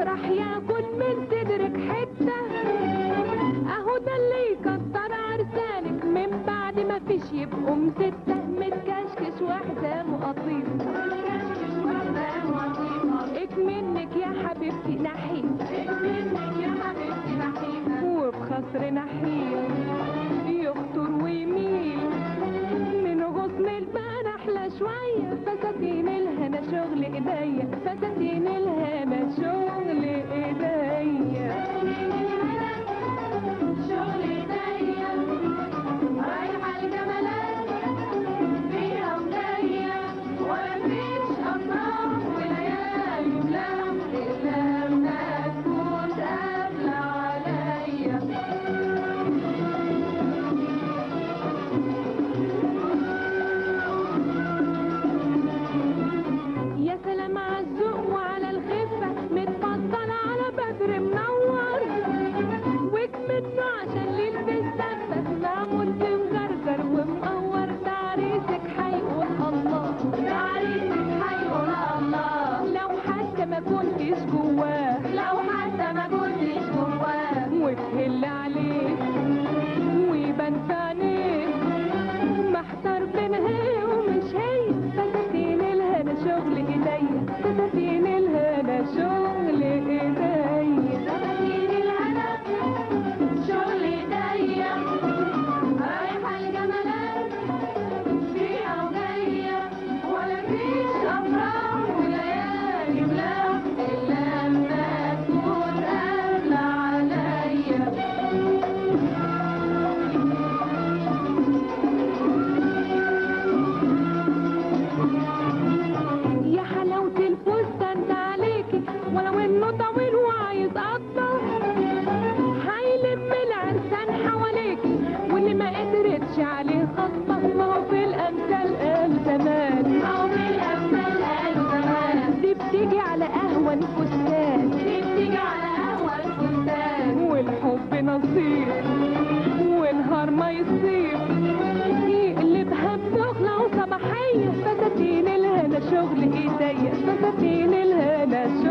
راح ياكل من صدرك حتة اهو ده اللي يكتر عرسانك من بعد ما فيش يبقوا ستة متكشكش واحدة مقطيف اكمنك يا حبيبتي نحيف وبخصر نحيف يخطر ويميل من غصن البان احلى شوية فساتين الهنا شغل ايديا فساتين الهنا شغل ايديا شغل ايديا رايحة الجمالات فيها وجاية ومفيش أفراح وليالي ملام إلا ما تكون قابلة عليا يا سلام على الذوق وعلى الخفة متفضل على بدر منور وكمنه عشان ليلة الزفة معمول بمجرجر ومقور تعريسك حيقول الله تعريسك حيقول الله لو حتى ما كنتش جواه لو حتى ما كنتش جواه وتهل عليه ويبان في عينيه محتار بين هي ومش هي فساتين الهنا شغل ايديا فساتين الهنا شغل ايديا فساتين الهنا شغل ايديا رايحة الجمالات فيها وجاية ولا فيش أفراح وليالي بلا إلا ما تكون قابلة عليا يا حلاوة الفستان ده عليكي ولو انه طويل وعايز اكتر هيلم العرسان حواليكي واللي ما قدرتش عليه خطة ما هو في الامثال قال زمان ما هو في الامثال قالوا زمان دي بتيجي على اهون فستان دي بتيجي على اهون فستان والحب نصيب ونهار ما يصيب يقلبها بدخلة وصباحية فساتين الهنا شغل ايديا فساتين الهنا